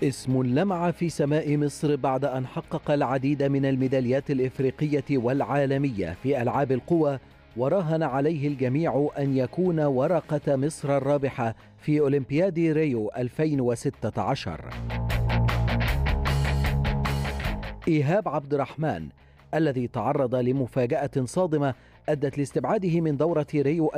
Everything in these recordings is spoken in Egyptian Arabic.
اسم لمع في سماء مصر بعد أن حقق العديد من الميداليات الإفريقية والعالمية في ألعاب القوى وراهن عليه الجميع أن يكون ورقة مصر الرابحة في أولمبياد ريو 2016 إيهاب عبد الرحمن الذي تعرض لمفاجأة صادمة أدت لاستبعاده من دورة ريو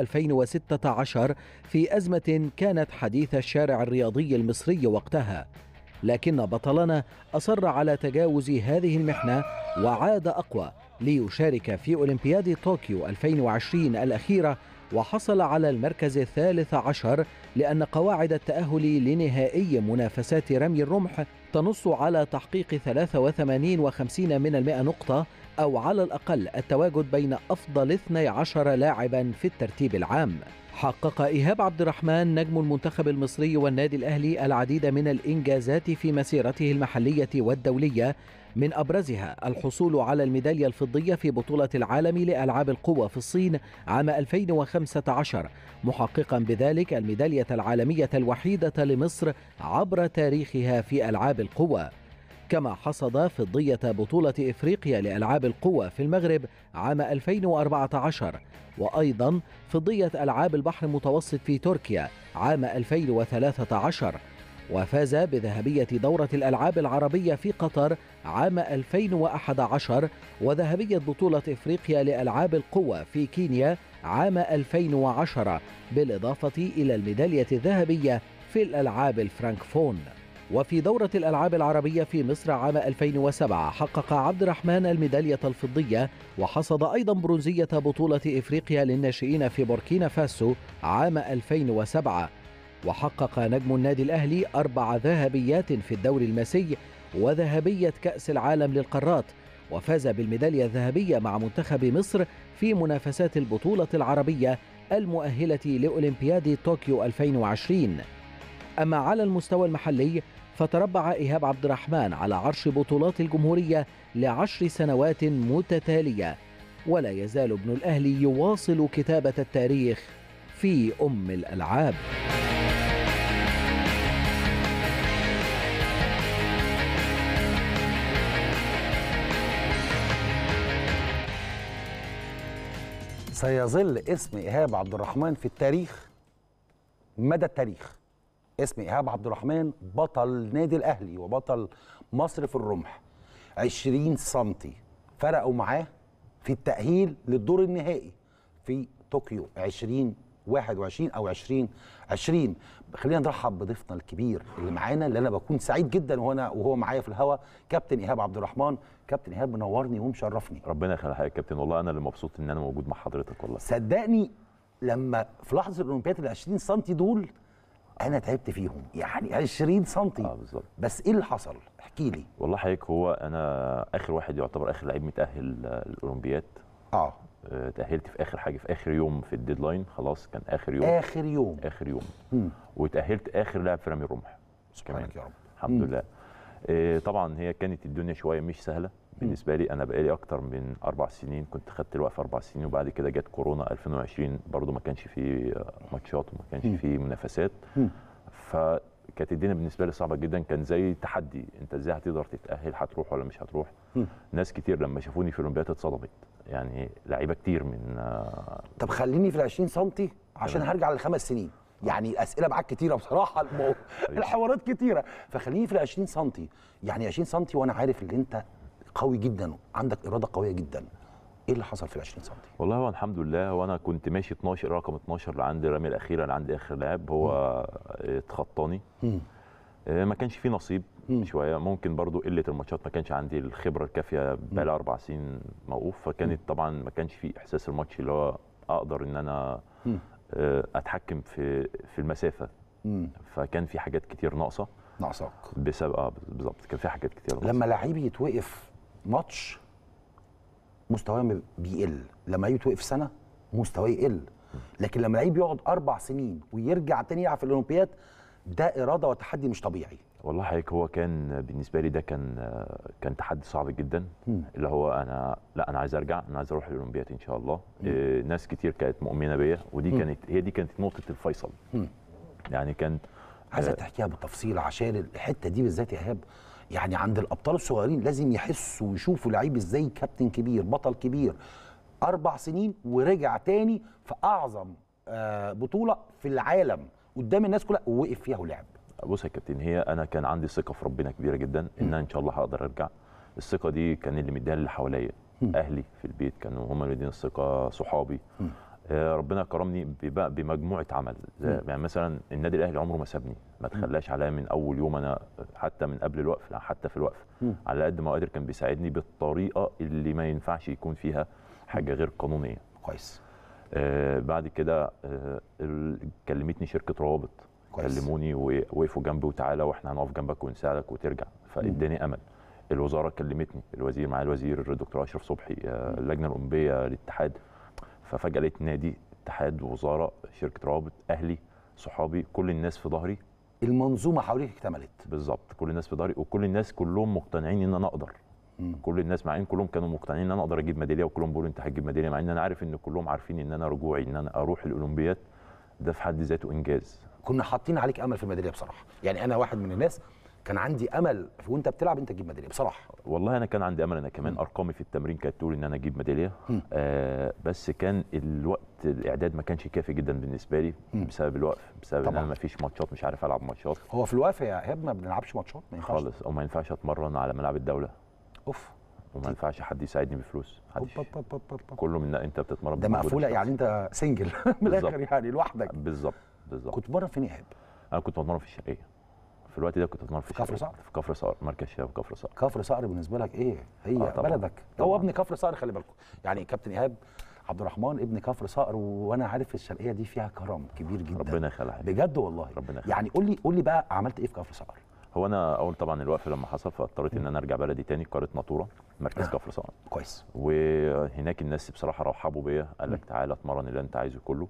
2016 في أزمة كانت حديث الشارع الرياضي المصري وقتها لكن بطلنا أصر على تجاوز هذه المحنة وعاد أقوى ليشارك في أولمبياد طوكيو 2020 الأخيرة وحصل على المركز الثالث عشر لأن قواعد التأهل لنهائي منافسات رمي الرمح تنص على تحقيق 83 وخمسين من المئة نقطة أو على الأقل التواجد بين أفضل 12 لاعبا في الترتيب العام حقق إيهاب عبد الرحمن نجم المنتخب المصري والنادي الأهلي العديد من الإنجازات في مسيرته المحلية والدولية من أبرزها الحصول على الميدالية الفضية في بطولة العالم لألعاب القوى في الصين عام 2015 محققا بذلك الميدالية العالمية الوحيدة لمصر عبر تاريخها في ألعاب القوى كما حصد فضية بطولة إفريقيا لألعاب القوى في المغرب عام 2014 وأيضا فضية ألعاب البحر المتوسط في تركيا عام 2013 وفاز بذهبية دورة الألعاب العربية في قطر عام 2011 وذهبية بطولة إفريقيا لألعاب القوى في كينيا عام 2010 بالإضافة إلى الميدالية الذهبية في الألعاب الفرانكفون وفي دورة الألعاب العربية في مصر عام 2007 حقق عبد الرحمن الميدالية الفضية وحصد أيضا برونزية بطولة إفريقيا للناشئين في بوركينا فاسو عام 2007 وحقق نجم النادي الأهلي أربع ذهبيات في الدوري المسي وذهبية كأس العالم للقارات وفاز بالميدالية الذهبية مع منتخب مصر في منافسات البطولة العربية المؤهلة لأولمبياد طوكيو 2020 أما على المستوى المحلي فتربع إيهاب عبد الرحمن على عرش بطولات الجمهورية لعشر سنوات متتالية ولا يزال ابن الأهلي يواصل كتابة التاريخ في أم الألعاب سيظل اسم ايهاب عبد الرحمن في التاريخ مدى التاريخ اسم ايهاب عبد الرحمن بطل نادي الاهلي وبطل مصر في الرمح 20 سنتي فرقوا معاه في التاهيل للدور النهائي في طوكيو 2021 او 2020 خلينا نرحب بضيفنا الكبير اللي معانا اللي انا بكون سعيد جدا وانا وهو معايا في الهوا كابتن ايهاب عبد الرحمن كابتن ايهاب منورني ومشرفني ربنا يخليك يا كابتن والله انا اللي مبسوط ان انا موجود مع حضرتك والله صدقني لما في لحظه الاولمبياد ال 20 سم دول انا تعبت فيهم يعني 20 سم اه بالظبط بس ايه اللي حصل احكي لي والله حضرتك هو انا اخر واحد يعتبر اخر لعيب متاهل آه، الاولمبياد اه آه، تاهلت في اخر حاجه في اخر يوم في الديدلاين خلاص كان اخر يوم اخر يوم اخر يوم مم. وتاهلت اخر لاعب في رمي الرمح سبحانك يا رب الحمد لله آه، طبعا هي كانت الدنيا شويه مش سهله بالنسبه لي انا بقالي اكتر من اربع سنين كنت خدت الوقف اربع سنين وبعد كده جت كورونا 2020 برضو ما كانش فيه آه، ماتشات وما كانش فيه منافسات مم. فكانت الدنيا بالنسبه لي صعبه جدا كان زي تحدي انت ازاي هتقدر تتاهل هتروح ولا مش هتروح مم. ناس كتير لما شافوني في الاولمبياد اتصدمت يعني لعيبه كتير من آه، طب خليني في ال 20 سم عشان تمام. هرجع للخمس سنين يعني الاسئله معاك كتيره بصراحه المو... الحوارات كتيره فخليني في ال 20 سم يعني 20 سم وانا عارف ان انت قوي جدا عندك اراده قويه جدا ايه اللي حصل في ال 20 سم والله هو الحمد لله وانا كنت ماشي 12 رقم 12 اللي عندي الرميه الاخيره اللي عندي اخر لاعب هو اتخطاني آه، ما كانش فيه نصيب شويه ممكن برضو قله الماتشات ما كانش عندي الخبره الكافيه بقى اربع سنين موقوف فكانت طبعا ما كانش فيه احساس الماتش اللي هو اقدر ان انا آه، اتحكم في في المسافه فكان في حاجات كتير ناقصه ناقصك بسبب اه بالظبط كان في حاجات كتير ناقصه لما لعيب يتوقف ماتش مستواه بيقل لما لعيب يتوقف سنه مستواه يقل لكن لما لعيب يقعد اربع سنين ويرجع تاني يلعب في الاولمبياد ده اراده وتحدي مش طبيعي والله حضرتك هو كان بالنسبه لي ده كان كان تحدي صعب جدا اللي هو انا لا انا عايز ارجع انا عايز اروح الاولمبياد ان شاء الله إيه ناس كتير كانت مؤمنه بيا ودي كانت هي دي كانت نقطه الفيصل يعني كان عايزك تحكيها بالتفصيل عشان الحته دي بالذات يا ايهاب يعني عند الابطال الصغيرين لازم يحسوا ويشوفوا لعيب ازاي كابتن كبير بطل كبير اربع سنين ورجع تاني في اعظم آه، بطوله في العالم قدام الناس كلها ووقف فيها ولعب بص يا كابتن هي انا كان عندي ثقه في ربنا كبيره جدا ان انا ان شاء الله هقدر ارجع الثقه دي كان اللي مديها اللي حواليا اهلي في البيت كانوا هم اللي مديني الثقه صحابي آه، ربنا كرمني بب- بمجموعه عمل زي- يعني مثلا النادي الاهلي عمره ما سابني ما تخلاش عليا من اول يوم انا حتى من قبل الوقف لا، حتى في الوقف على قد ما قادر كان بيساعدني بالطريقه اللي ما ينفعش يكون فيها حاجه غير قانونيه كويس آه بعد كده آه ال- كلمتني شركه روابط كويس. كلموني ووقفوا جنبي وتعالى واحنا هنقف جنبك ونساعدك وترجع فاداني امل الوزاره كلمتني الوزير معالي الوزير الدكتور اشرف صبحي آه اللجنه الاولمبيه الاتحاد ففجاه لقيت نادي اتحاد وزاره شركه روابط اهلي صحابي كل الناس في ظهري المنظومه حواليك اكتملت بالظبط كل الناس في ظهري وكل الناس كلهم مقتنعين ان انا اقدر كل الناس مع ان كلهم كانوا مقتنعين ان انا اقدر اجيب ميداليه وكلهم بيقولوا انت هتجيب ميداليه مع ان انا عارف ان كلهم عارفين ان انا رجوعي ان انا اروح الاولمبياد ده في حد ذاته انجاز كنا حاطين عليك امل في الميداليه بصراحه يعني انا واحد من الناس كان عندي امل في وانت بتلعب انت تجيب ميداليه بصراحه والله انا كان عندي امل انا كمان ارقامي في التمرين كانت تقول ان انا اجيب ميداليه آه بس كان الوقت الاعداد ما كانش كافي جدا بالنسبه لي بسبب الوقف بسبب ان طبعاً. انا ما فيش ماتشات مش عارف العب ماتشات هو في الوقفه يا ايهاب ما بنلعبش ماتشات ما ينفعش خالص او ما ينفعش اتمرن على ملعب الدوله اوف وما ينفعش حد يساعدني بفلوس أوب محدش أوب أوب أوب أوب أوب. كله من انت بتتمرن ده بمجهود مقفوله الشخص. يعني انت سنجل من الاخر بالظبط. يعني لوحدك بالظبط بالظبط كنت بره فين يا ايهاب انا كنت بتمرن في الشرقيه في الوقت ده كنت بتمرن في كفر الشرقية. صقر؟ في كفر صقر مركز شباب كفر صقر كفر صقر بالنسبه لك ايه هي آه طبعاً. بلدك طبعاً. هو ابن كفر صقر خلي بالكم يعني كابتن ايهاب عبد الرحمن ابن كفر صقر وانا عارف الشرقيه دي فيها كرم كبير جدا ربنا يخليها بجد والله ربنا يخليك. يعني قول لي قول لي بقى عملت ايه في كفر صقر هو انا اول طبعا الوقف لما حصل فاضطريت ان انا ارجع بلدي تاني قريه ناطوره مركز كفر صقر كويس وهناك الناس بصراحه رحبوا بيا قال لك تعالى اتمرن اللي انت عايزه كله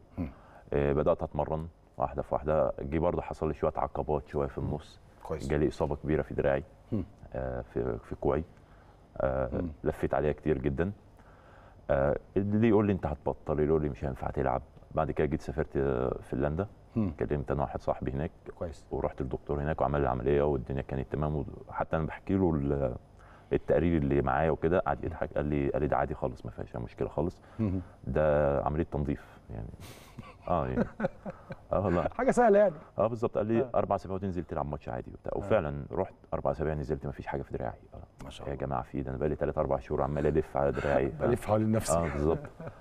آه بدات اتمرن واحده في واحده جه برضه حصل لي شويه عقبات شويه في النص كويس. جالي اصابه كبيره في دراعي آه في في كوعي آه لفيت عليها كتير جدا آه اللي يقول لي انت هتبطل اللي يقول لي مش هينفع تلعب بعد كده جيت سافرت آه، فنلندا كلمت انا واحد صاحبي هناك كويس ورحت للدكتور هناك وعمل لي العمليه والدنيا كانت تمام وحتى انا بحكي له ال- التقرير اللي معايا وكده قعد يضحك قال لي قال لي ده عادي خالص ما فيهاش أي مشكله خالص ده عمليه تنظيف يعني اه يعني اه والله حاجه سهله يعني اه بالظبط قال لي اربع اسابيع وتنزل تلعب ماتش عادي وبتاع وفعلا رحت اربع اسابيع نزلت ما فيش حاجه في دراعي آه. ما شاء يا الله جماعه في ده انا بقالي ثلاث اربع شهور عمال الف على دراعي ف- بلف حوالين نفسي اه بالظبط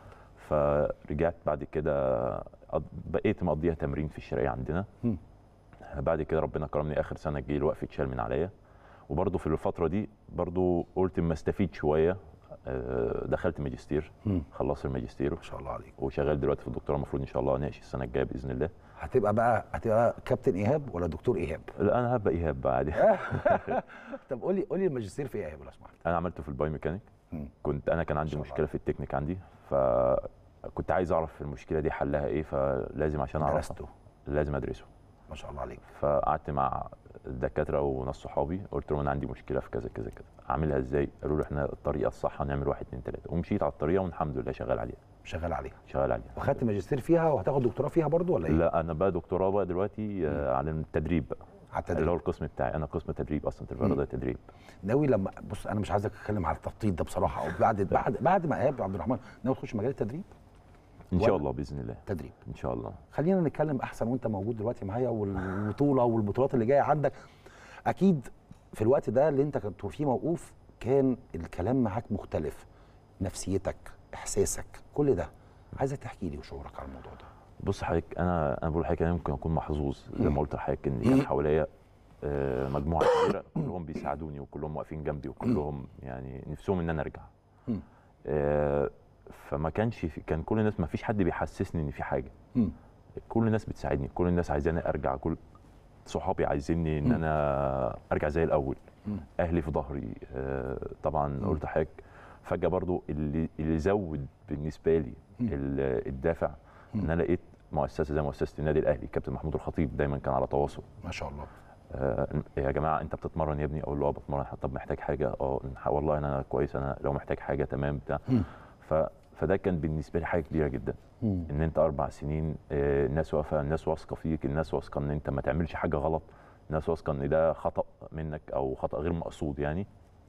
فرجعت بعد كده قض- بقيت مقضيها تمرين في الشرقيه عندنا مم. بعد كده ربنا كرمني اخر سنه جه الوقف اتشال من عليا وبرضه في الفتره دي برضه قلت اما استفيد شويه آه، دخلت ماجستير مم. خلصت الماجستير ما شاء الله عليك وشغال دلوقتي في الدكتوراه المفروض ان شاء الله اناقش السنه الجايه باذن الله هتبقى بقى هتبقى كابتن ايهاب ولا دكتور ايهاب لا انا هبقى ايهاب بقى عادي طب قول لي قول لي الماجستير في ايه يا ايهاب لو سمحت انا عملته في الباي ميكانيك مم. كنت انا كان عندي شاء الله مشكله في التكنيك عندي فكنت عايز اعرف المشكله دي حلها ايه فلازم عشان اعرفها درسته لازم ادرسه ما شاء الله عليك فقعدت مع الدكاتره وناس صحابي قلت لهم انا عندي مشكله في كذا كذا كذا اعملها ازاي قالوا لي احنا الطريقه الصح هنعمل واحد اتنين تلاته ومشيت على الطريقه والحمد لله شغال عليها شغال عليها شغال عليها وخدت ماجستير فيها وهتاخد دكتوراه فيها برضو ولا ايه؟ لا انا بقى دكتوراه بقى دلوقتي آه، على التدريب بقى على اللي هو التدريب القسم بتاعي انا قسم تدريب اصلا تربيه رياضيه تدريب ناوي لما بص انا مش عايزك اتكلم على التخطيط ده بصراحه او بعد بعد بعد ما ايهاب عبد الرحمن ناوي تخش مجال التدريب؟ ان ولا- شاء الله باذن الله تدريب ان شاء الله خلينا نتكلم احسن وانت موجود دلوقتي معايا والبطوله والبطولات اللي جايه عندك اكيد في الوقت ده اللي انت كنت فيه موقوف كان الكلام معاك مختلف نفسيتك احساسك كل ده عايزك تحكي لي وشعورك على الموضوع ده بص حضرتك انا انا بقول لحضرتك انا ممكن اكون محظوظ زي ما قلت لحضرتك ان كان حواليا آه، مجموعه كبيره كلهم بيساعدوني وكلهم واقفين جنبي وكلهم يعني نفسهم ان انا ارجع مم. آه، فما كانش في كان كل الناس ما فيش حد بيحسسني ان في حاجه مم. كل الناس بتساعدني كل الناس عايزاني ارجع كل صحابي عايزيني ان انا ارجع زي الاول اهلي في ظهري آه، طبعا قلت حضرتك فجاه برضو اللي اللي زود بالنسبه لي ال- الدافع ان انا لقيت مؤسسه زي مؤسسه النادي الاهلي كابتن محمود الخطيب دايما كان على تواصل ما شاء الله آه، يا جماعه انت بتتمرن يا ابني اقول له اه بتمرن طب محتاج حاجه اه والله انا كويس انا لو محتاج حاجه تمام بتاع فده كان بالنسبه لي حاجه كبيره جدا ان انت اربع سنين آه، الناس واقفه الناس واثقه فيك الناس واثقه ان انت ما تعملش حاجه غلط الناس واثقه ان ده خطا منك او خطا غير مقصود يعني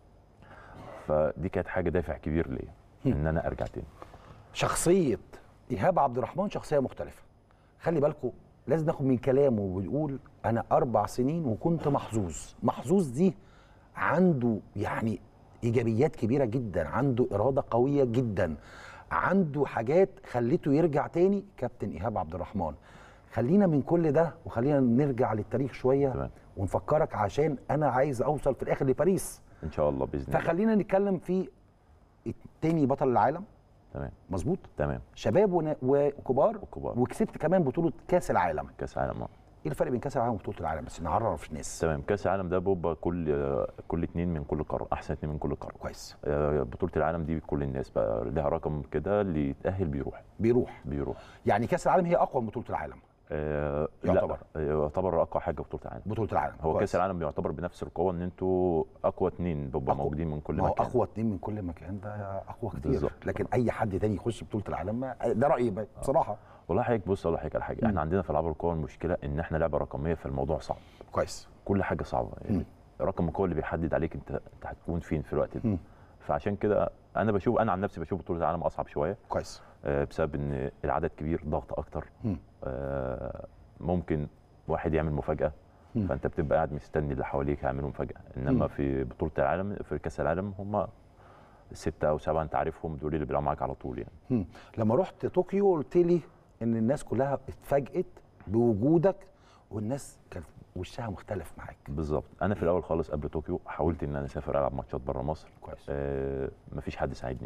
فدي كانت حاجه دافع كبير ليا ان انا ارجع تاني شخصيه ايهاب عبد الرحمن شخصيه مختلفه خلي بالكم لازم ناخد من كلامه ويقول انا اربع سنين وكنت محظوظ محظوظ دي عنده يعني ايجابيات كبيره جدا عنده اراده قويه جدا عنده حاجات خلته يرجع تاني كابتن ايهاب عبد الرحمن خلينا من كل ده وخلينا نرجع للتاريخ شويه تمام. ونفكرك عشان انا عايز اوصل في الاخر لباريس ان شاء الله باذن الله فخلينا نتكلم في التاني بطل العالم تمام مظبوط تمام شباب ون- وكبار وكبار. وكسبت كمان بطوله كاس العالم كاس عالم آه. ايه الفرق بين كاس العالم وبطوله العالم بس نعرف الناس تمام كاس العالم ده بيبقى كل كل اتنين من كل قاره احسن اتنين من كل قاره كويس آه، بطوله العالم دي كل الناس بقى لها رقم كده اللي يتاهل بيروح بيروح بيروح يعني كاس العالم هي اقوى من بطوله العالم آه يعتبر. لا آه، يعتبر اقوى حاجه بطوله العالم بطوله العالم هو كويس. كاس العالم بيعتبر بنفس القوه ان انتوا اقوى اتنين بيبقوا أقوى. موجودين من كل ما هو مكان اقوى اتنين من كل مكان ده اقوى كتير بالظبط. لكن اي حد تاني يخش بطوله العالم ما- ده رايي بقى بصراحه والله حضرتك بص اقول لحضرتك على حاجه مم. احنا عندنا في العاب القوى المشكله ان احنا لعبه رقميه فالموضوع صعب كويس كل حاجه صعبه يعني رقم القوه اللي بيحدد عليك انت انت هتكون فين في الوقت ده مم. فعشان كده انا بشوف انا عن نفسي بشوف بطوله العالم اصعب شويه كويس آه، بسبب ان العدد كبير ضغط اكتر مم. آه، ممكن واحد يعمل مفاجاه مم. فانت بتبقى قاعد مستني اللي حواليك يعملوا مفاجاه مم. انما في بطوله العالم في كاس العالم هم ستة او سبعة انت عارفهم دول اللي بيلعبوا معاك على طول يعني مم. لما رحت طوكيو قلت لي ان الناس كلها اتفاجئت بوجودك والناس كانت وشها مختلف معاك بالظبط انا في الاول خالص قبل طوكيو حاولت ان انا اسافر العب ماتشات بره مصر كويس آه مفيش حد ساعدني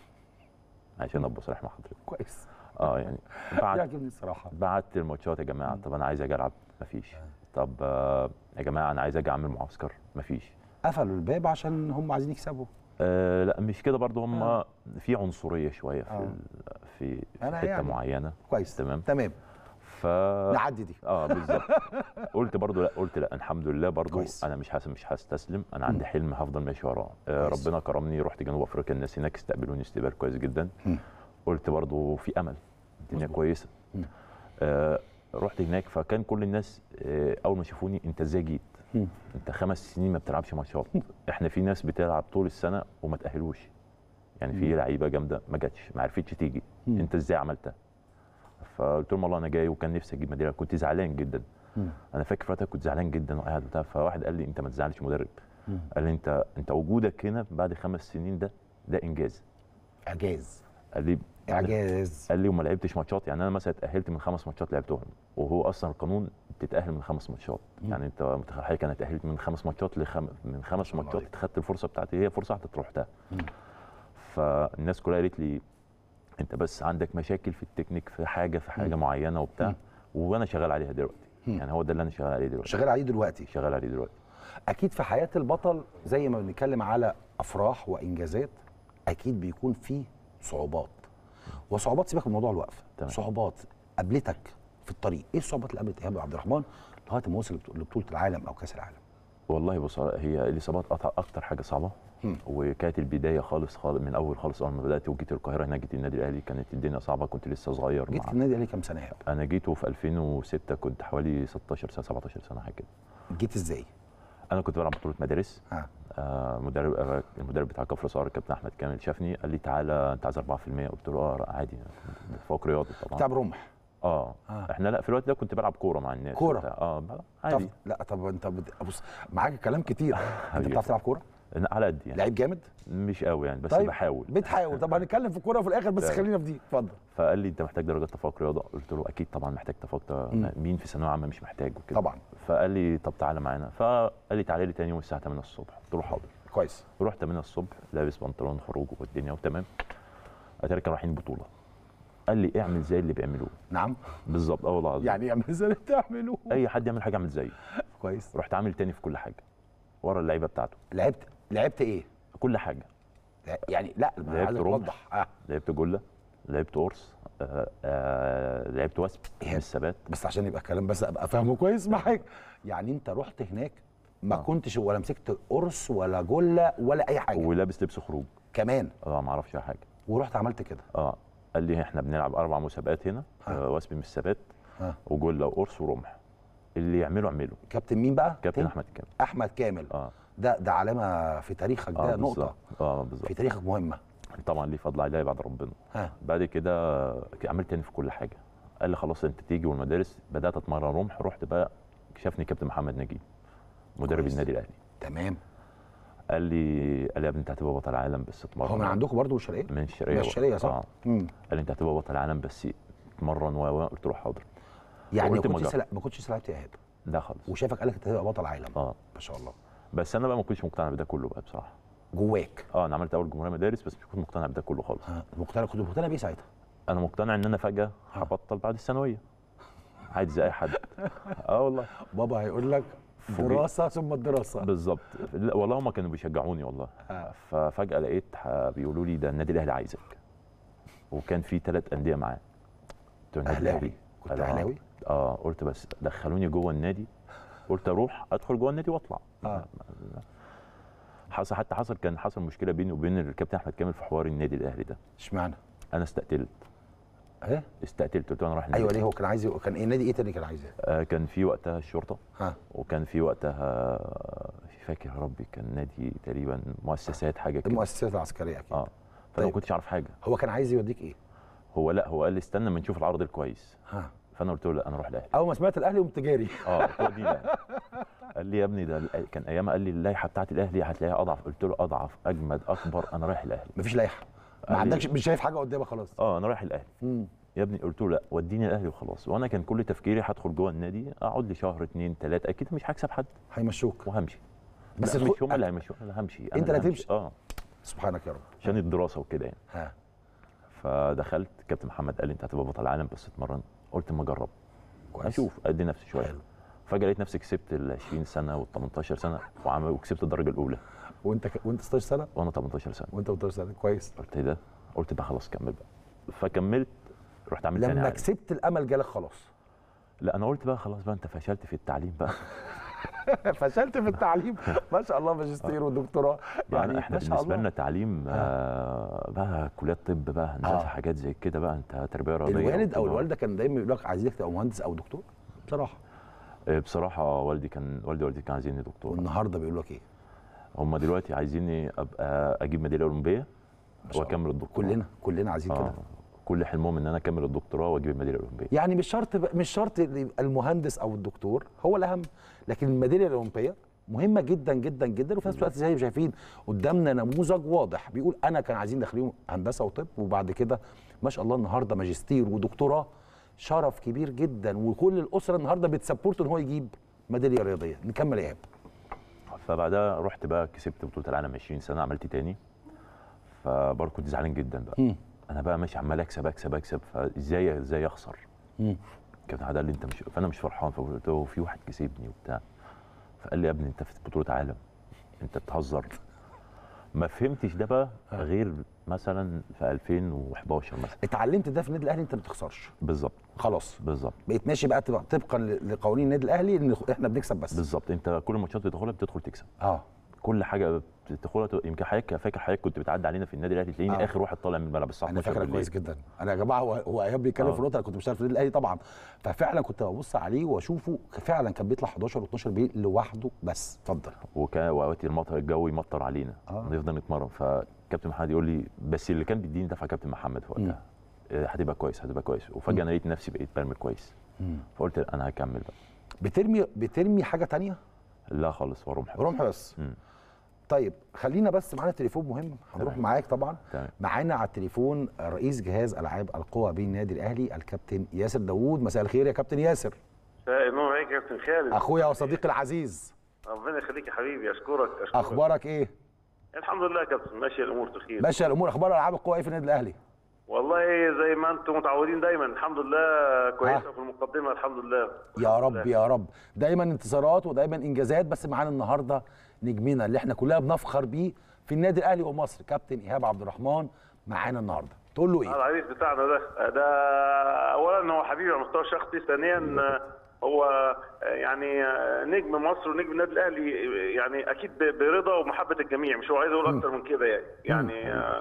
عشان ابقى صريح مع حضرتك كويس اه يعني بعت يعجبني الصراحه بعت الماتشات يا جماعه طب انا عايز اجي العب مفيش طب آه يا جماعه انا عايز اجي اعمل معسكر مفيش قفلوا الباب عشان هم عايزين يكسبوا آه لا مش كده برضو هم آه. في عنصريه شويه في آه. ال- في, في أنا حته يعني. معينه كويس تمام تمام ف نعدي دي اه بالظبط قلت برضو لا قلت لا الحمد لله برضو كويس. انا مش حاسس مش هستسلم انا عندي حلم هفضل ماشي وراه آه كويس. ربنا كرمني رحت جنوب افريقيا الناس هناك استقبلوني استقبال كويس جدا مم. قلت برضو في امل الدنيا مظبوط. كويسه مم. آه رحت هناك فكان كل الناس آه اول ما شافوني انت ازاي جيت مم. انت خمس سنين ما بتلعبش ماتشات احنا في ناس بتلعب طول السنه وما تاهلوش يعني في لعيبه جامده ما جاتش ما عرفتش تيجي مم. انت ازاي عملتها فقلت لهم والله انا جاي وكان نفسي اجيب ميداليه كنت زعلان جدا مم. انا فاكر وقتها كنت زعلان جدا وقاعد بتاع فواحد قال لي انت ما تزعلش مدرب مم. قال لي انت انت وجودك هنا بعد خمس سنين ده ده انجاز اعجاز قال لي اعجاز قال لي وما لعبتش ماتشات يعني انا مثلا اتاهلت من خمس ماتشات لعبتهم وهو اصلا القانون بتتاهل من خمس ماتشات مم. يعني انت متخيل حضرتك انا اتاهلت من خمس ماتشات لخم... من خمس شاء الله ماتشات عليك. خدت الفرصه بتاعتي هي فرصه واحده تروحتها مم. فالناس كلها قالت لي انت بس عندك مشاكل في التكنيك في حاجه في حاجه مم. معينه وبتاع مم. وانا شغال عليها دلوقتي مم. يعني هو ده اللي انا شغال عليه دلوقتي شغال عليه دلوقتي شغال عليه دلوقتي اكيد في حياه البطل زي ما بنتكلم على افراح وانجازات اكيد بيكون في صعوبات وصعوبات سيبك من موضوع الوقفه تمام. صعوبات قابلتك في الطريق ايه الصعوبات اللي قابلت ايهاب عبد الرحمن لغايه ما وصل لبطوله العالم او كاس العالم والله بص هي الاصابات قطع اكتر حاجه صعبه مم. وكانت البدايه خالص خالص من اول خالص اول ما بدات وجيت القاهره هنا جيت النادي الاهلي كانت الدنيا صعبه كنت لسه صغير جيت مع- النادي الاهلي كام سنه ايهاب انا جيته في 2006 كنت حوالي 16 سنه 17 سنه حاجه كده جيت ازاي انا كنت بلعب بطوله مدارس ها آه مدرب آه المدرب بتاع كفر صقر كابتن احمد كامل شافني قال لي تعالى انت عايز 4% قلت له اه عادي فوق رياضي طبعا بتلعب رمح اه آه. احنا لا في الوقت ده كنت بلعب كوره مع الناس كورة؟ وبتاع. اه طب عادي لا طب انت بت... بص معاك كلام كتير انت حبيبي. بتعرف تلعب كوره على قد يعني لعيب جامد مش قوي يعني بس طيب. بحاول بتحاول طب هنتكلم في الكوره في الاخر بس تمام. خلينا في دي اتفضل فقال لي انت محتاج درجات تفوق رياضه قلت له اكيد طبعا محتاج تفوق مم. مين في ثانويه عامه مش محتاج وكده طبعا فقال لي طب تعالى معانا فقال لي تعالى لي تاني يوم الساعه 8 الصبح قلت له حاضر كويس رحت 8 الصبح لابس بنطلون خروج والدنيا وتمام اتاري كانوا رايحين بطوله قال لي اعمل زي اللي بيعملوه نعم بالظبط اه والله العظيم يعني اعمل زي اللي بتعملوه اي حد يعمل حاجه اعمل زيه كويس رحت عامل تاني في كل حاجه ورا اللعيبه بتاعته لعبت لعبت ايه كل حاجه لا- يعني لا ما لعبت عايزك رمح. توضح اه لعبت جله لعبت قرص آه آه لعبت وثب إيه؟ مش ثبات بس عشان يبقى الكلام بس ابقى فاهمه كويس معاك يعني انت رحت هناك ما آه. كنتش ولا مسكت قرص ولا جله ولا اي حاجه ولابس لبس خروج كمان اه ما اعرفش اي حاجه ورحت عملت كده اه قال لي احنا بنلعب اربع مسابقات هنا ها. آه واسبي من الثبات ها. وجله وقرص ورمح اللي يعمله اعمله كابتن مين بقى كابتن تاني؟ احمد كامل احمد كامل اه ده ده علامه في تاريخك ده اه نقطه بالظبط اه بالظبط في تاريخك مهمه طبعا ليه فضل عليا بعد ربنا ها بعد كده عملت تاني في كل حاجه قال لي خلاص انت تيجي والمدارس بدات اتمرن رمح رحت بقى شافني كابتن محمد نجيب مدرب كويس. النادي الاهلي تمام قال لي قال لي يا ابني انت هتبقى بطل عالم بس اتمرن هو من عندكم برضه الشرقيه من الشرقيه من بقى. الشرقيه صح آه. مم. قال لي انت هتبقى بطل عالم بس اتمرن و و- قلت له حاضر يعني ما وقلت ما كنتش جرب. لسه ما كنتش لسه لعبت ايهاب ده خالص وشافك قال لك انت هتبقى بطل عالم اه ما شاء الله بس انا بقى ما كنتش مقتنع بده كله بقى بصراحه جواك اه انا عملت اول جمهوريه مدارس بس مش كنت مقتنع بده كله خالص ها مقتنع كنت مقتنع بيه ساعتها انا مقتنع ان انا فجاه هبطل بعد الثانويه عادي زي اي حد اه والله بابا هيقول لك دراسه ثم الدراسه بالظبط لا والله هم كانوا بيشجعوني والله آه. ففجاه لقيت ح- بيقولوا لي ده النادي الاهلي عايزك وكان في ثلاث انديه معاه قلت له النادي أهلاوي. الاهلي كنت قال آه. أهلاوي؟ اه قلت بس دخلوني جوه النادي قلت اروح ادخل جوه النادي واطلع آه. حصل حتى حصل كان حصل مشكله بيني وبين الكابتن احمد كامل في حوار النادي الاهلي ده اشمعنى انا استقتلت ايه استقتلت قلت له انا رايح النادي ايوه ليه هو كان عايز ي- كان ايه نادي ايه تاني كان عايز آه كان في وقتها الشرطه ها وكان في وقتها فاكر يا ربي كان نادي تقريبا مؤسسات حاجه كده المؤسسات العسكريه اكيد اه فانا طيب. ما كنتش اعرف حاجه هو كان عايز يوديك ايه هو لا هو قال لي استنى ما نشوف العرض الكويس ها فانا قلت له لا انا اروح الاهلي اول ما سمعت الاهلي قمت جاري اه هو دي لا. قال لي يا ابني ده الأ- كان ايام قال لي اللائحه بتاعت الاهلي هتلاقيها اضعف قلت له اضعف اجمد اكبر انا رايح الاهلي مفيش لائحه ما قال لي- عندكش مش شايف حاجه قدامك خلاص اه انا رايح الاهلي امم يا ابني قلت له لا وديني الاهلي وخلاص وانا كان كل تفكيري هدخل جوه النادي اقعد لي شهر اتنين تلاته اكيد مش هكسب حد هيمشوك وهمشي بس بس تدخل- مش هم اللي هيمشوا انا همشي أنا أنت اللي همشي. هتمشي. اه سبحانك يا رب عشان الدراسه وكده يعني ها فدخلت كابتن محمد قال لي انت هتبقى بطل عالم بس اتمرن قلت ما اجرب كويس اشوف ادي نفسي شويه حلو. فجاه لقيت نفسي كسبت ال 20 سنه وال 18 سنه وعمل وكسبت الدرجه الاولى وانت ك... وانت 16 سنه وانا 18 سنه وانت 18 سنه كويس قلت ايه ده قلت بقى خلاص كمل بقى فكملت رحت عامل تاني لما عالم. كسبت الامل جالك خلاص لا انا قلت بقى خلاص بقى انت فشلت في التعليم بقى فشلت في التعليم ما شاء الله ماجستير ودكتوراه يعني احنا ما شاء بالنسبه الله. لنا تعليم آه بقى كليات طب بقى هندسه آه. حاجات زي كده بقى انت تربيه رياضيه الوالد او وطب. الوالده كان دايما يقول لك عايزينك تبقى مهندس او دكتور بصراحه آه، بصراحه والدي كان والدي ووالدتي كانوا عايزيني دكتور والنهارده بيقول لك ايه هم دلوقتي عايزيني ابقى اجيب ميداليه اولمبيه شاء واكمل الدكتوراه كلنا كلنا عايزين اه كده كل حلمهم ان انا اكمل الدكتوراه واجيب الميداليه الاولمبيه يعني مش شرط ب- مش شرط اللي يبقى المهندس او الدكتور هو الاهم لكن الميداليه الاولمبيه مهمه جدا جدا جدا وفي نفس الوقت زي ما شايفين قدامنا نموذج واضح بيقول انا كان عايزين داخلين هندسه وطب وبعد كده ما شاء الله النهارده ماجستير ودكتوراه شرف كبير جدا وكل الاسره النهارده بتسبورت ان هو يجيب ميداليه رياضيه نكمل يا ايهاب فبعدها رحت بقى كسبت بطوله العالم 20 سنه عملت تاني فبرضه كنت زعلان جدا بقى مم. انا بقى ماشي عمال اكسب اكسب اكسب فازاي ازاي اخسر مم. كابتن عادل انت مش فانا مش فرحان فقلت له في واحد كسبني وبتاع فقال لي يا ابني انت في بطوله عالم انت بتهزر ما فهمتش ده بقى غير مثلا في 2011 مثلا اتعلمت ده في النادي الاهلي انت ما بتخسرش بالظبط خلاص بالظبط بقيت ماشي بقى تبقى طبقا ل- لقوانين النادي الاهلي ان احنا بنكسب بس بالظبط انت كل الماتشات بتدخلها بتدخل تكسب اه كل حاجه بتدخلها ت- يمكن حضرتك فاكر حضرتك كنت بتعدي علينا في النادي الاهلي تلاقيني آه. اخر واحد طالع من الملعب الساعه انا 12 فاكرك بالليل كويس جدا انا يا جماعه هو هو ايهاب بيتكلم آه. في الوقت انا كنت بشتغل في النادي الاهلي طبعا ففعلا كنت ببص عليه واشوفه فعلا كان بيطلع 11 و12 بالليل لوحده بس اتفضل وكان واوقات المطر الجو يمطر علينا آه. نفضل نتمرن فكابتن محمد يقول لي بس اللي كان بيديني دفعه كابتن محمد في وقتها آه، هتبقى كويس هتبقى كويس وفجاه انا لقيت نفسي بقيت برمي كويس فقلت انا هكمل بقى بترمي بترمي حاجه تانية لا خالص ورمح رمح بس مم. طيب خلينا بس معانا تليفون مهم هنروح تمام. معاك طبعا تمام معانا على التليفون رئيس جهاز العاب القوى بالنادي الاهلي الكابتن ياسر داوود مساء الخير يا كابتن ياسر مساء النور عليك يا كابتن خالد اخويا وصديقي العزيز ربنا يخليك يا حبيبي اشكرك اشكرك اخبارك ايه الحمد لله يا كابتن ماشيه الامور بخير ماشيه الامور اخبار العاب القوى ايه في النادي الاهلي والله زي ما انتم متعودين دايما الحمد لله كويسه آه. في المقدمه الحمد لله يا رب يا رب دايما انتصارات ودايما انجازات بس معانا النهارده نجمنا اللي احنا كلنا بنفخر بيه في النادي الاهلي ومصر كابتن ايهاب عبد الرحمن معانا النهارده تقول له ايه العريس بتاعنا ده ده اولا هو حبيبي على المستوى الشخصي ثانيا هو يعني نجم مصر ونجم النادي الاهلي يعني اكيد برضا ومحبه الجميع مش هو عايز اقول اكتر من كده يعني يعني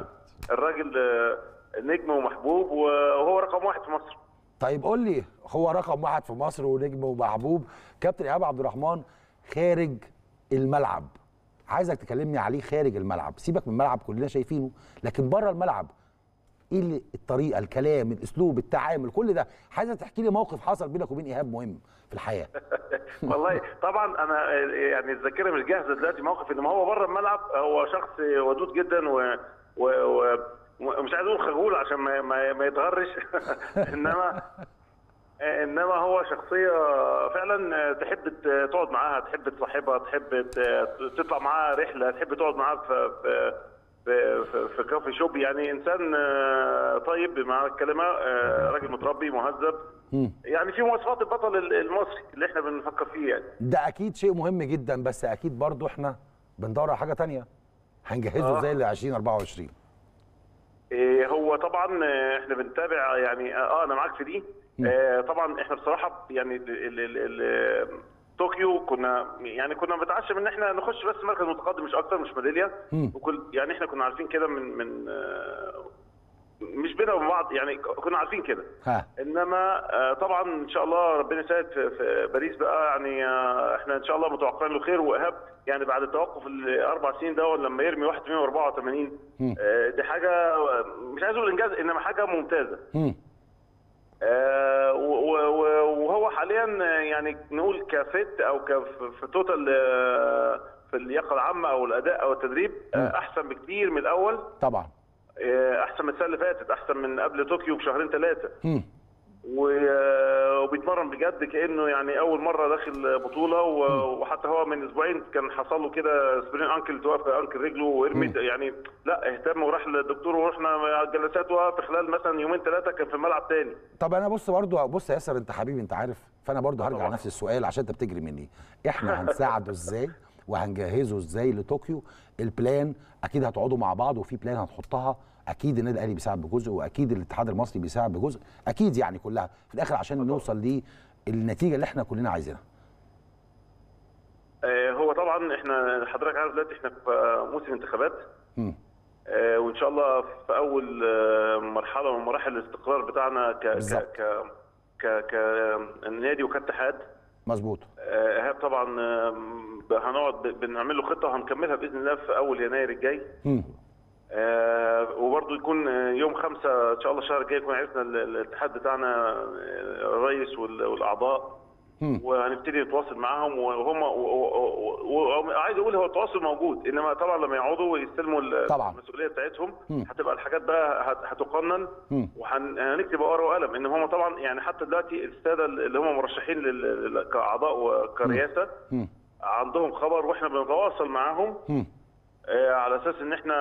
الراجل آه، نجم ومحبوب وهو رقم واحد في مصر طيب قول لي هو رقم واحد في مصر ونجم ومحبوب كابتن ايهاب عبد الرحمن خارج الملعب عايزك تكلمني عليه خارج الملعب سيبك من الملعب كلنا شايفينه لكن بره الملعب ايه اللي الطريقه الكلام الاسلوب التعامل كل ده عايزك تحكي لي موقف حصل بينك وبين ايهاب مهم في الحياه والله طبعا انا يعني الذاكره مش جاهزه دلوقتي موقف انما هو بره الملعب هو شخص ودود جدا و, و... و... ومش عايز اقول خجول عشان ما ما, ما يتغرش انما انما هو شخصيه فعلا تحب ت- تقعد معاها تحب تصاحبها تحب ت- تطلع معاها رحله تحب تقعد معاها في في في, في, في كافي شوب يعني انسان آه، طيب بمعنى الكلمه آه، راجل متربي مهذب يعني في مواصفات البطل المصري اللي احنا بنفكر فيه يعني ده اكيد شيء مهم جدا بس اكيد برضو احنا بندور على حاجه تانية هنجهزه آه. ازاي ل 2024 إيه هو طبعا آه، احنا بنتابع يعني اه انا معاك في دي آه طبعا احنا بصراحه يعني ال ال ال ال طوكيو كنا يعني كنا بنتعشم ان احنا نخش بس مركز متقدم مش اكتر مش ميداليه وكل يعني احنا كنا عارفين كده من من آه مش بينا وبين بعض يعني كنا عارفين كده ها انما آه، طبعا ان شاء الله ربنا يساعد في, في باريس بقى يعني آه، احنا ان شاء الله متوقعين له خير وايهاب يعني بعد التوقف الاربع سنين ده لما يرمي 184 آه، دي حاجه آه، مش عايز اقول انجاز انما حاجه ممتازه مم. آه، و- و- و- وهو حاليا آه، يعني نقول كفت او كف- في توتال آه، في اللياقه العامه او الاداء او التدريب آه، احسن بكتير من الاول طبعا آه، احسن من السنه اللي فاتت احسن من قبل طوكيو بشهرين ثلاثه مم. و- وبيتمرن بجد كانه يعني اول مره داخل بطوله و- وحتى هو من اسبوعين كان حصل له كده سبرين انكل توقف انكل رجله ورمي يعني لا اهتم وراح للدكتور ورحنا جلسات وفي خلال مثلا يومين ثلاثه كان في الملعب تاني طب انا بص برضو بص يا ياسر انت حبيبي انت عارف فانا برضو هرجع طبعا. نفس السؤال عشان انت بتجري مني احنا هنساعده ازاي وهنجهزه ازاي لطوكيو البلان اكيد هتقعدوا مع بعض وفي بلان هتحطها اكيد النادي الاهلي بيساعد بجزء واكيد الاتحاد المصري بيساعد بجزء اكيد يعني كلها في الاخر عشان نوصل للنتيجه اللي احنا كلنا عايزينها آه، هو طبعا احنا حضرتك عارف دلوقتي احنا في آه، موسم انتخابات مم. آه، وان شاء الله في اول آه، مرحله من مراحل الاستقرار بتاعنا ك بالظبط. ك ك ك كنادي وكاتحاد مظبوط آه، ايهاب طبعا آم، هنقعد ب- بنعمل له خطه وهنكملها باذن الله في اول يناير الجاي مم. آه، وبرضه يكون آه، يوم خمسة ان شاء الله الشهر الجاي يكون عرفنا ال- الاتحاد بتاعنا آه، الرئيس وال- والاعضاء مم. وهنبتدي نتواصل معاهم وهم وعايز اقول هو التواصل موجود انما طبعا لما يقعدوا ويستلموا ال- طبعا. المسؤوليه بتاعتهم مم. هتبقى الحاجات بقى هت- هتقنن مم. وهنكتب ورقه وقلم ان هم طبعا يعني حتى دلوقتي الساده اللي هم مرشحين لل- لل- كاعضاء وكرئاسه مم. عندهم خبر واحنا بنتواصل معاهم مم. آه، على اساس ان احنا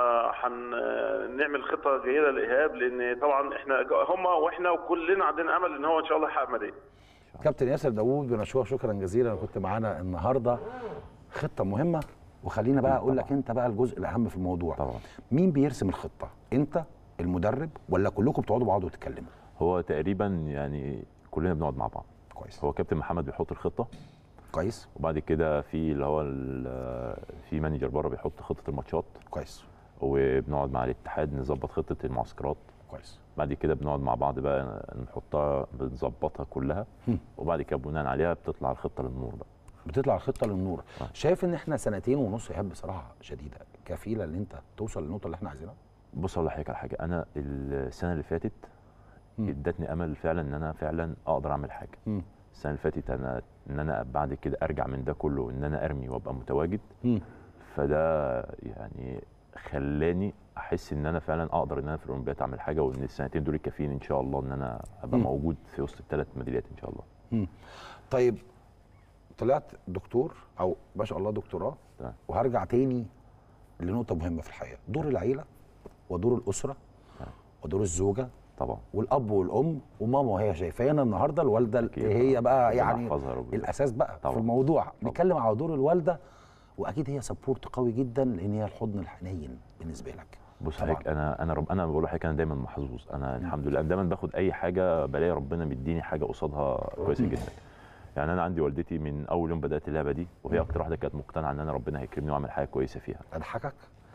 هنعمل خطه جيده لايهاب لان طبعا احنا هم واحنا وكلنا عندنا امل ان هو ان شاء الله يحقق ميداليه كابتن ياسر داوود بنشكرك شكرا جزيلا كنت معانا النهارده خطه مهمه وخلينا بقى اقول لك انت بقى الجزء الاهم في الموضوع طبعا. مين بيرسم الخطه انت المدرب ولا كلكم بتقعدوا مع بعض وتتكلموا هو تقريبا يعني كلنا بنقعد مع بعض كويس هو كابتن محمد بيحط الخطه كويس وبعد كده في اللي هو ال- في مانجر بره بيحط خطه الماتشات كويس وبنقعد مع الاتحاد نظبط خطه المعسكرات كويس بعد كده بنقعد مع بعض بقى نحطها بنظبطها كلها هم. وبعد كده بناء عليها بتطلع الخطه للنور بقى بتطلع الخطه للنور آه. شايف ان احنا سنتين ونص ايهاب بصراحه شديده كفيله ان انت توصل للنقطه اللي احنا عايزينها بص اقول لحضرتك على حاجه انا السنه اللي فاتت مم. ادتني امل فعلا ان انا فعلا اقدر اعمل حاجه مم. السنه اللي فاتت انا ان انا بعد كده ارجع من ده كله ان انا ارمي وابقى متواجد مم. فده يعني خلاني احس ان انا فعلا اقدر ان انا في الاولمبياد اعمل حاجه وان السنتين دول كافيين ان شاء الله ان انا ابقى مم. موجود في وسط الثلاث ميداليات ان شاء الله مم. طيب طلعت دكتور او ما شاء الله دكتوراه تمام. وهرجع تاني لنقطه مهمه في الحياه دور العيله ودور الاسره ودور الزوجه طبعا والاب والام وماما وهي شايفانا النهارده الوالده أكيد اللي هي طبعاً. بقى ربنا يعني يحفظها يا رب. الاساس بقى طبعاً. في الموضوع نتكلم على دور الوالده واكيد هي سبورت قوي جدا لان هي الحضن الحنين بالنسبه لك بص طبعاً. حضرتك انا انا رب انا بقول لحضرتك انا دايما محظوظ انا الحمد لله أنا دايما باخد اي حاجه بلاقي ربنا مديني حاجه قصادها كويسه جدا يعني انا عندي والدتي من اول يوم بدات اللعبه دي وهي اكتر واحده كانت مقتنعه ان انا ربنا هيكرمني واعمل حاجه كويسه فيها اضحكك تمام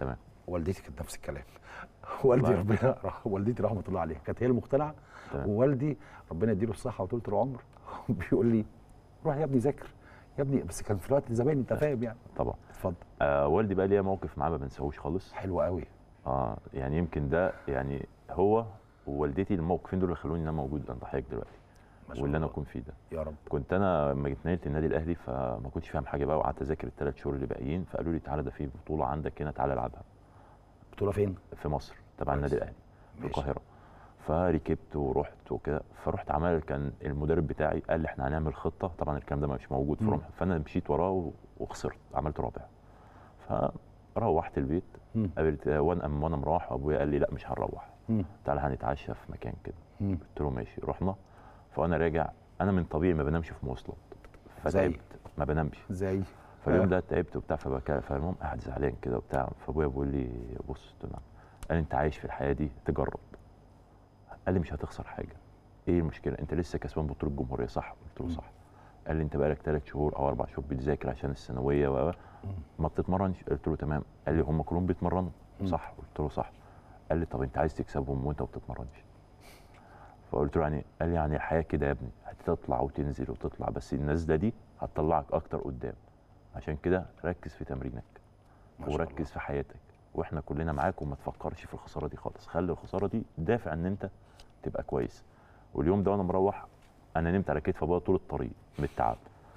والدتي كانت نفس الكلام والدي الله ربنا والدتي رحمه الله عليها كانت هي المقتنعه تمام. ووالدي ربنا يديله الصحه وطولة العمر بيقول لي روح يا ابني ذاكر يا ابني بس كان في الوقت زمان انت فاهم يعني طبعا اتفضل آه والدي بقى ليا موقف معاه ما بنساهوش خالص حلو قوي اه يعني يمكن ده يعني هو ووالدتي الموقفين دول اللي خلوني ان انا موجود عند حضرتك دلوقتي ما شاء واللي انا الله. اكون فيه ده يا رب كنت انا لما اتنقلت النادي الاهلي فما كنتش فاهم حاجه بقى وقعدت اذاكر الثلاث شهور اللي باقيين فقالوا لي تعالى ده في بطوله عندك هنا تعالى العبها بطوله فين في مصر تبع كويس. النادي الاهلي في ماشي. القاهره فركبت ورحت وكده فرحت عمل كان المدرب بتاعي قال لي احنا هنعمل خطه طبعا الكلام ده مش موجود في مم. رمح فانا مشيت وراه و- وخسرت عملت رابع فروحت البيت مم. قابلت وانا أم وانا مروح ابويا قال لي لا مش هنروح مم. تعالى هنتعشى في مكان كده مم. قلت له ماشي رحنا فانا راجع انا من طبيعي ما بنامش في مواصلات زي؟ فتعبت ما بنامش زي فاليوم آه. ده تعبت وبتاع فبكى فالمهم قاعد زعلان كده وبتاع فابويا بيقول لي بص قلت له نعم قال لي انت عايش في الحياه دي تجرب قال لي مش هتخسر حاجه ايه المشكله انت لسه كسبان بطوله الجمهوريه صح قلت له صح قال لي انت بقالك ثلاث شهور او اربع شهور بتذاكر عشان الثانويه و ما بتتمرنش قلت له تمام قال لي هم كلهم بيتمرنوا صح قلت له صح قال لي طب انت عايز تكسبهم وانت ما بتتمرنش فقلت له يعني قال لي يعني الحياه كده يا ابني هتطلع وتنزل وتطلع بس النازله دي هتطلعك اكتر قدام عشان كده ركز في تمرينك ما شاء وركز في حياتك واحنا كلنا معاك وما تفكرش في الخساره دي خالص خلي الخساره دي دافع ان انت تبقى كويس واليوم ده وانا مروح انا نمت على كتف ابويا طول الطريق من التعب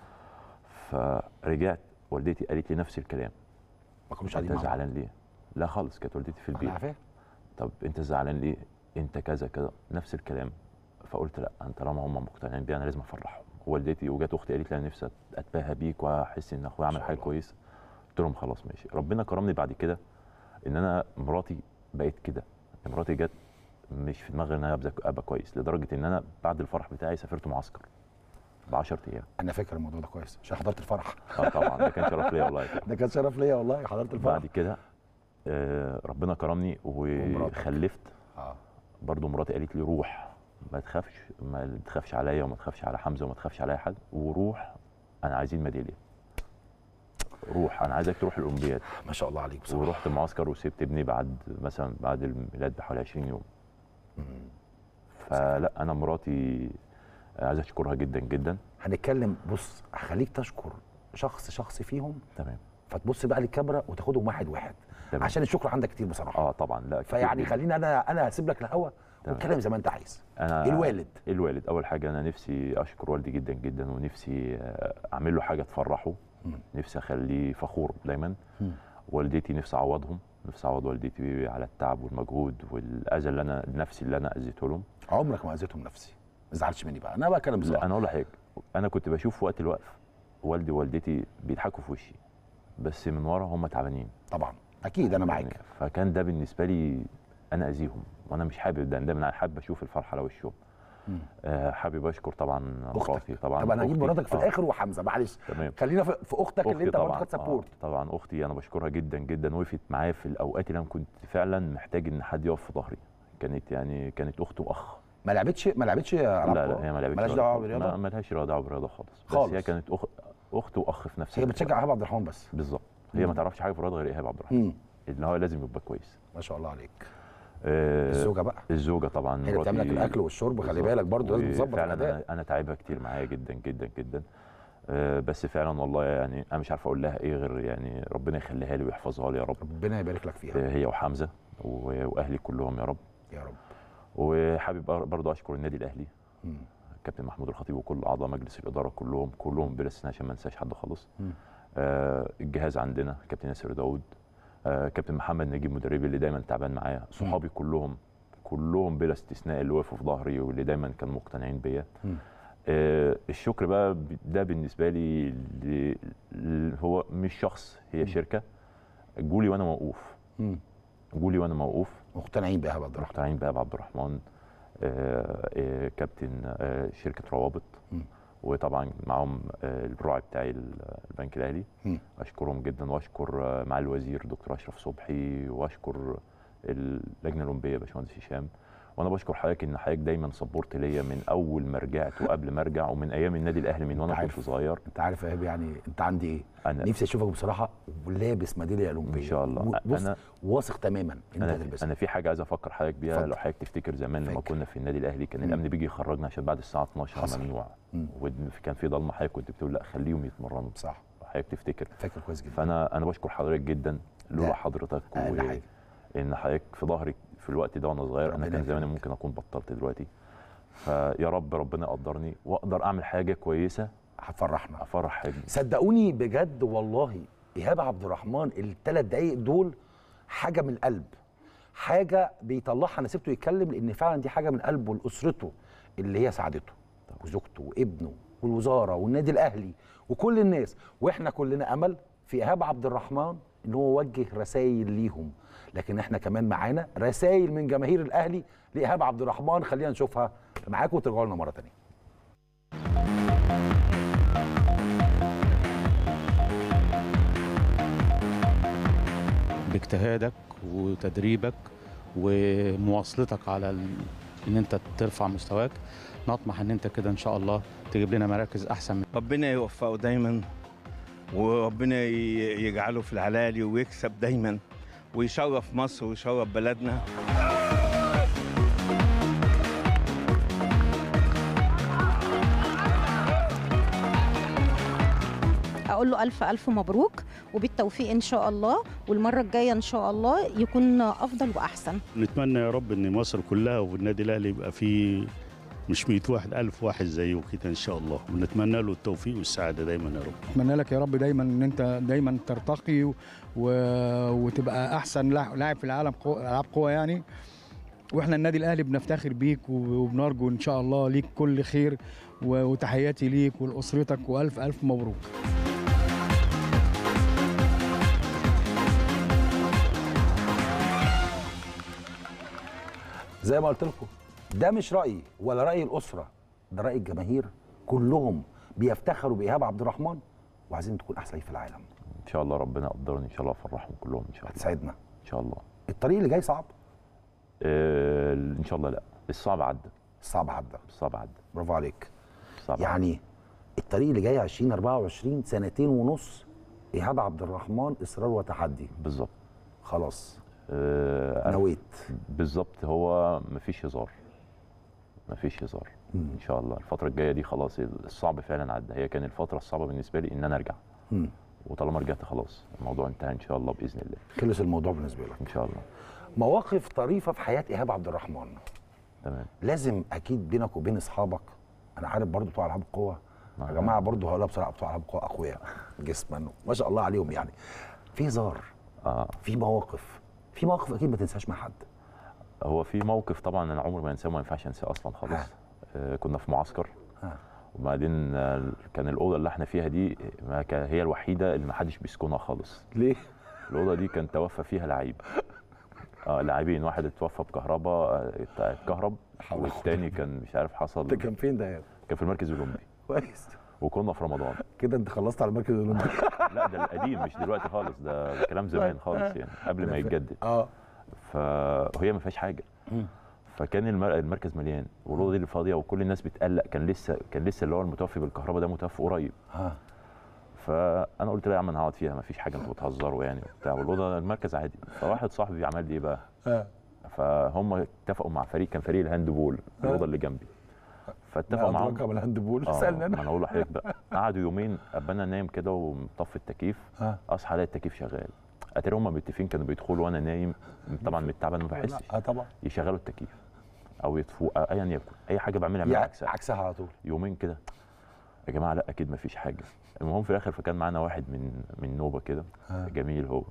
فرجعت والدتي قالت لي نفس الكلام ما كنتش انت قاعدين مع بعض. زعلان ليه لا خالص كانت والدتي في انا البيت عارفاه طب انت زعلان ليه انت كذا كذا نفس الكلام فقلت لا انت طالما هم مقتنعين بيه انا لازم افرحهم والدتي وجات اختي قالت لي انا نفسي اتباهى بيك واحس ان اخويا عمل شاء حاجه الله. كويسه قلت لهم خلاص ماشي ربنا كرمني بعد كده ان انا مراتي بقت كده مراتي جت مش في دماغي ان انا ابقى ابقى كويس لدرجه ان انا بعد الفرح بتاعي سافرت معسكر ب 10 ايام انا فاكر الموضوع ده كويس عشان حضرت الفرح اه طبعا ده كان شرف ليا والله ده كان شرف ليا والله حضرت الفرح بعد كده آه ربنا كرمني ومراتك. وخلفت اه برضو مراتي قالت لي روح ما تخافش ما تخافش عليا وما تخافش على حمزه وما تخافش على اي حد وروح انا عايزين ميداليه روح انا عايزك تروح الاولمبياد ما شاء الله عليك بصراحه ورحت المعسكر وسبت ابني بعد مثلا بعد الميلاد بحوالي 20 يوم فلا انا مراتي عايز اشكرها جدا جدا هنتكلم بص هخليك تشكر شخص شخص فيهم تمام فتبص بقى للكاميرا وتاخدهم واحد واحد تمام. عشان الشكر عندك كتير بصراحه اه طبعا لا كتير فيعني جداً. خليني انا انا هسيب لك الهوا تمام. واتكلم زي ما انت عايز انا الوالد الوالد اول حاجه انا نفسي اشكر والدي جدا جدا ونفسي آه، اعمل له حاجه تفرحه نفسي اخليه فخور دايما والدتي نفسي اعوضهم نفسي اعوض والدتي على التعب والمجهود والاذى اللي انا نفسي اللي انا اذيته لهم عمرك ما اذيتهم نفسي ما تزعلش مني بقى انا بتكلم لا بصراحه انا اقول لحضرتك انا كنت بشوف وقت الوقف والدي ووالدتي بيضحكوا في وشي بس من ورا هم تعبانين طبعا اكيد انا معاك يعني فكان ده بالنسبه لي انا اذيهم وانا مش حابب ده ده انا حابب اشوف الفرحه على وشهم آه حابب اشكر طبعا مراتي اختك طبعا طب انا هجيب أختي. مراتك في آه، الاخر وحمزه معلش تمام خلينا في في اختك اللي اختي انت برضه طبعا خدت سبورت آه طبعا اختي انا بشكرها جدا جدا وقفت معايا في الاوقات اللي انا كنت فعلا محتاج ان حد يقف في ظهري كانت يعني كانت اخت واخ ما لعبتش ما لعبتش لا ألعاب لا كورة؟ هي ما لعبتش مالهاش رياضة دعوه خالص. بالرياضه ما ما لهاش دعوه بالرياضه خالص بس خالص. هي كانت أخ... اخت واخ في نفس هي الوقت. بتشجع ايهاب عبد الرحمن بس بالظبط هي ما تعرفش حاجه في الرياضه غير ايهاب عبد الرحمن امم اللي هو لازم يبقى كويس ما شاء الله عليك آه الزوجه بقى الزوجه طبعا هي اللي بتعمل لك مراتي- الاكل والشرب خلي بالظبط. بالك برضه لازم تظبط وفعلا الاداء انا انا تعبها كتير معايا جدا جدا جدا آه بس فعلا والله يعني انا مش عارف اقول لها ايه غير يعني ربنا يخليها لي ويحفظها لي يا رب ربنا يبارك لك فيها آه هي وحمزه و- واهلي كلهم يا رب يا رب وحابب برضه اشكر النادي الاهلي مم. كابتن محمود الخطيب وكل اعضاء مجلس الاداره كلهم كلهم بلا استثناء عشان ما انساش حد خالص مم. آه الجهاز عندنا كابتن ياسر داوود آه كابتن محمد نجيب مدربي اللي دايما تعبان معايا صحابي كلهم كلهم بلا استثناء اللي وقفوا في ظهري واللي دايما كانوا مقتنعين بيا مم. آه الشكر بقى ب- ده بالنسبه لي ل- ل- هو مش شخص هي شركه جولي وانا موقوف مم. جولي وانا موقوف مقتنعين بايهاب عبد الرحمن مقتنعين بإيهاب عبد الرحمن آه، آه، كابتن آه، شركه روابط مم. وطبعا معاهم آه، الراعي بتاعي ال- البنك الاهلي مم. اشكرهم جدا واشكر آه، مع الوزير دكتور اشرف صبحي واشكر اللجنه الاولمبيه باشمهندس هشام وانا بشكر حضرتك ان حضرتك دايما سبورت ليا من اول ما رجعت وقبل ما ارجع ومن ايام النادي الاهلي من وانا عارف. كنت صغير انت عارف يا ايهاب يعني انت عندي ايه أنا- نفسي اشوفك بصراحه ولابس ميداليه اولمبيه إن شاء الله. و- بص أنا- واثق تماما ان انت انا هتلبسها انا في حاجه عايز افكر حضرتك بيها اتفضل. لو حضرتك تفتكر زمان لما فاكر. كنا في النادي الاهلي كان مم. الامن بيجي يخرجنا عشان بعد الساعه 12 حصل. ممنوع مم. وكان في ضلمه حضرتك كنت بتقول لا خليهم يتمرنوا صح حضرتك تفتكر فاكر كويس جدا فانا انا بشكر حضرتك جدا ده لولا حضرتك أقل حاجة. ان حضرتك في ظهري في الوقت ده وانا صغير انا ربنا كان زماني يخليك. ممكن اكون بطلت دلوقتي فيا رب ربنا يقدرني واقدر اعمل حاجه كويسه هتفرحنا افرح حاجه صدقوني بجد والله ايهاب عبد الرحمن الثلاث دقايق دول حاجه من القلب حاجه بيطلعها انا سبته يتكلم لان فعلا دي حاجه من قلبه لاسرته اللي هي سعادته وزوجته وابنه والوزاره والنادي الاهلي وكل الناس واحنا كلنا امل في ايهاب عبد الرحمن ان هو وجه رسائل ليهم لكن احنا كمان معانا رسائل من جماهير الاهلي لايهاب عبد الرحمن خلينا نشوفها معاكم وترجعوا لنا مره ثانيه باجتهادك وتدريبك ومواصلتك على ال... ان انت ترفع مستواك نطمح ان انت كده ان شاء الله تجيب لنا مراكز احسن من ربنا يوفقه دايما وربنا ي- يجعله في العلالي ويكسب دايما ويشرف مصر ويشرف بلدنا اقول له الف الف مبروك وبالتوفيق ان شاء الله والمره الجايه ان شاء الله يكون افضل واحسن نتمنى يا رب ان مصر كلها والنادي الاهلي يبقى فيه مش 100 واحد ألف واحد زيه كده ان شاء الله ونتمنى له التوفيق والسعاده دايما يا رب اتمنى لك يا رب دايما ان انت دايما ترتقي و... وتبقى احسن لاع- لاعب في العالم قو... العاب قوه يعني واحنا النادي الاهلي بنفتخر بيك وبنرجو ان شاء الله ليك كل خير و... وتحياتي ليك ولاسرتك والف الف مبروك زي ما قلت لكم ده مش رايي ولا راي الاسره ده راي الجماهير كلهم بيفتخروا بايهاب عبد الرحمن وعايزين تكون احسن لعيب في العالم ان شاء الله ربنا يقدرني ان شاء الله افرحهم كلهم ان شاء الله هتسعدنا ان شاء الله الطريق اللي جاي صعب آه ان شاء الله لا الصعب عدى الصعب عدى الصعب عدى برافو عليك الصعب عدى. يعني الطريق اللي جاي 2024 سنتين ونص ايهاب عبد الرحمن اصرار وتحدي بالظبط خلاص آه أنا- نويت بالظبط هو مفيش هزار مفيش هزار ان شاء الله الفتره الجايه دي خلاص الصعب فعلا عدى هي كان الفتره الصعبه بالنسبه لي ان انا ارجع مم. وطالما رجعت خلاص الموضوع انتهى ان شاء الله باذن الله خلص الموضوع بالنسبه لك ان شاء الله مواقف طريفه في حياه ايهاب عبد الرحمن تمام لازم اكيد بينك وبين اصحابك انا عارف برضو بتوع العاب القوه يا جماعه برضو هقولها بصراحه بتوع العاب القوه اقوياء جسما ما شاء الله عليهم يعني في هزار اه في مواقف في مواقف اكيد ما تنساش مع حد هو في موقف طبعا انا عمري ما انساه ما ينفعش انساه اصلا خالص آه كنا في معسكر ها. وبعدين آه، كان الاوضه اللي احنا فيها دي ما كان هي الوحيده اللي ما حدش بيسكنها خالص ليه الاوضه دي كان توفى فيها لعيب اه لاعبين واحد اتوفى بكهرباء آه، ات- اتكهرب حول والتاني كان مش عارف حصل ده كان فين ده يا كان في المركز الاولمبي كويس وكنا في رمضان كده انت خلصت على المركز الاولمبي لا ده القديم مش دلوقتي خالص ده ده كلام زمان خالص يعني قبل ما يتجدد اه فهي ما فيهاش حاجه فكان المر- المركز مليان والاوضه دي اللي فاضيه وكل الناس بتقلق كان لسه كان لسه اللي هو المتوفي بالكهرباء ده متوفي قريب ها فانا قلت لا يا عم انا هقعد فيها ما فيش حاجه انتوا بتهزروا يعني وبتاع والاوضه المركز عادي فواحد صاحبي عمل لي ايه بقى اه فهم اتفقوا مع فريق كان فريق الهاند بول الاوضه اللي جنبي فاتفقوا معاهم رقم الهاند بول آه، سالني ما انا انا اقول لحضرتك بقى قعدوا يومين ابقى انا نايم كده ومطفي التكييف اه اصحى الاقي التكييف شغال اتاري هم متفقين كانوا بيدخلوا وانا نايم طبعا من التعب انا ما بحسش اه طبعا يشغلوا التكييف او يطفوه أو ايا يكن اي حاجه بعملها من يعني عكسها عكسها على طول يومين كده يا جماعه لا اكيد ما فيش حاجه المهم في الاخر فكان معانا واحد من من نوبه كده آه. جميل هو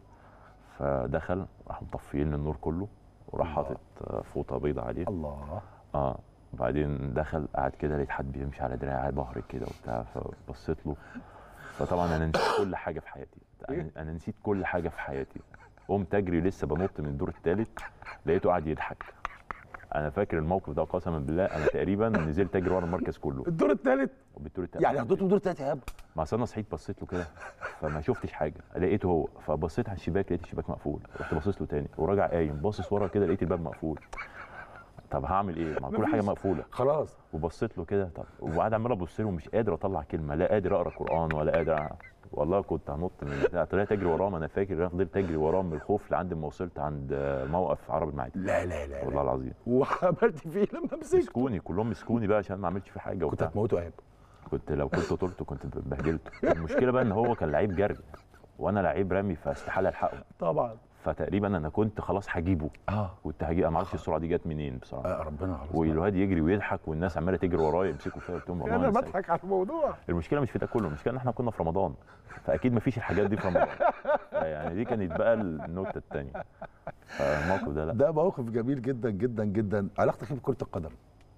فدخل راح مطفيين النور كله وراح الله. حاطط آه، فوطه بيضة عليه الله اه وبعدين دخل قعد كده لقيت حد بيمشي على دراعي ظهري كده وبتاع فبصيت له فطبعا انا نسيت كل حاجه في حياتي انا أنا نسيت كل حاجه في حياتي قمت اجري لسه بنط من الدور الثالث لقيته قاعد يضحك انا فاكر الموقف ده قسما بالله انا تقريبا نزلت اجري ورا المركز كله الدور الثالث بالدور التالت. يعني حطيته الدور الثالث يا ايهاب ما أصل انا صحيت بصيت له كده فما شفتش حاجه لقيته هو فبصيت على الشباك لقيت الشباك مقفول رحت باصص له تاني وراجع قايم باصص ورا كده لقيت الباب مقفول طب هعمل ايه ما كل حاجه مفيش. مقفوله خلاص وبصيت له كده طب وقعد عمال ابص له ومش قادر اطلع كلمه لا قادر اقرا قران ولا قادر أ- والله كنت هنط من البتاع طلعت اجري وراه ما انا فاكر إن انا فضلت اجري وراه من الخوف لحد ما وصلت عند آه، موقف عرب المعادي لا لا لا, والله لا. العظيم وعملت فيه لما مسكته مسكوني كلهم مسكوني بقى عشان ما عملتش فيه حاجه كنت وبتاع هتموته ايهاب كنت لو كنت طلت كنت بهدلته المشكله بقى ان هو كان لعيب جري وانا لعيب رمي فاستحاله الحقه طبعا فتقريبا انا كنت خلاص هجيبه اه كنت هجيب ما اعرفش السرعه دي جت منين بصراحه آه، ربنا خلاص والواد يجري ويضحك والناس عماله تجري ورايا يمسكوا فيا قلت لهم والله انا أنا سعيد. بضحك على الموضوع المشكله مش في ده كله المشكله ان احنا كنا في رمضان فاكيد ما فيش الحاجات دي في رمضان يعني دي كانت بقى النوتة الثانيه فالموقف ده لا ده موقف جميل جدا جدا جدا علاقتك إيه بكره القدم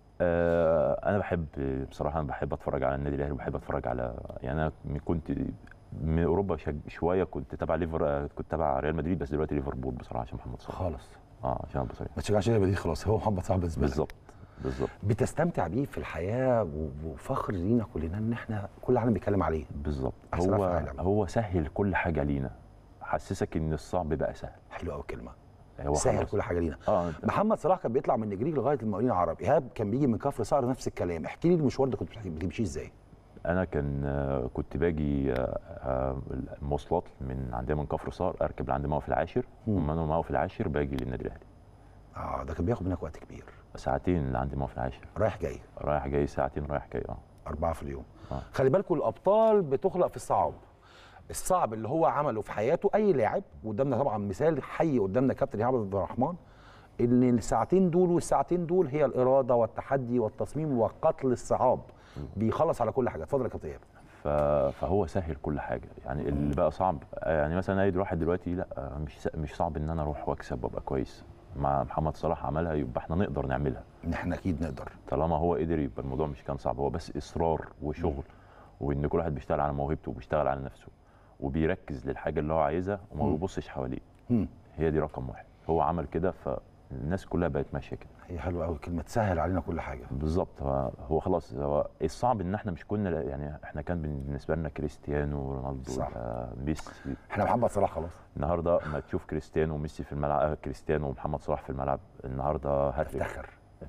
آه انا بحب بصراحه انا بحب اتفرج على النادي الاهلي وبحب اتفرج على يعني انا كنت من اوروبا شج- شويه كنت تبع ليفر آه، كنت تبع ريال مدريد بس دلوقتي ليفربول بصراحه عشان محمد صلاح خالص اه عشان ابو صريح ما تشجعش ريال مدريد خلاص هو محمد صلاح بالنسبه لك بالظبط بالظبط بتستمتع بيه في الحياه و- وفخر لينا كلنا ان احنا كل العالم بيتكلم عليه بالظبط أحسن لاعب في هو العالم. هو سهل كل حاجه لينا حسسك ان الصعب بقى سهل حلو قوي الكلمه هو سهل خلاص. كل حاجه لينا اه أنت- محمد صلاح كان بيطلع من نجريج لغايه المقاولين العرب ايهاب كان بيجي من كفر صقر نفس الكلام احكي لي المشوار ده كنت بتحكي- بتمشيه ازاي انا كان آه، كنت باجي آه، آه، المواصلات من عندنا من كفر صقر اركب لعند موقف العاشر ومن انا موقف العاشر باجي للنادي الاهلي اه ده كان بياخد منك وقت كبير ساعتين لعند موقف العاشر رايح جاي رايح جاي ساعتين رايح جاي اه أربعة في اليوم آه. خلي بالكم الأبطال بتخلق في الصعب الصعب اللي هو عمله في حياته أي لاعب وقدامنا طبعا مثال حي قدامنا كابتن إيهاب عبد الرحمن إن الساعتين دول والساعتين دول هي الإرادة والتحدي والتصميم وقتل الصعاب بيخلص على كل حاجة اتفضل يا كابتن إيهاب ف- فهو سهل كل حاجه يعني اللي بقى صعب يعني مثلا اي واحد دلوقتي لا آه، مش س- مش صعب ان انا اروح واكسب وابقى كويس مع محمد صلاح عملها يبقى احنا نقدر نعملها إن إحنا أكيد نقدر طالما هو قدر يبقى الموضوع مش كان صعب هو بس اصرار وشغل وان كل واحد بيشتغل على موهبته وبيشتغل على نفسه وبيركز للحاجه اللي هو عايزها وما مم. بيبصش حواليه مم. هي دي رقم واحد هو عمل كده فالناس كلها بقت ماشيه كده هي حلوة قوي كلمة تسهل علينا كل حاجة بالظبط هو, هو خلاص هو الصعب ان احنا مش كنا يعني احنا كان بالنسبه لنا كريستيانو رونالدو صح. آه، ميسي إحنا محمد صلاح خلاص النهارده ما تشوف كريستيانو وميسي في الملعب آه، كريستيانو ومحمد صلاح في الملعب النهارده هاتريك افتخر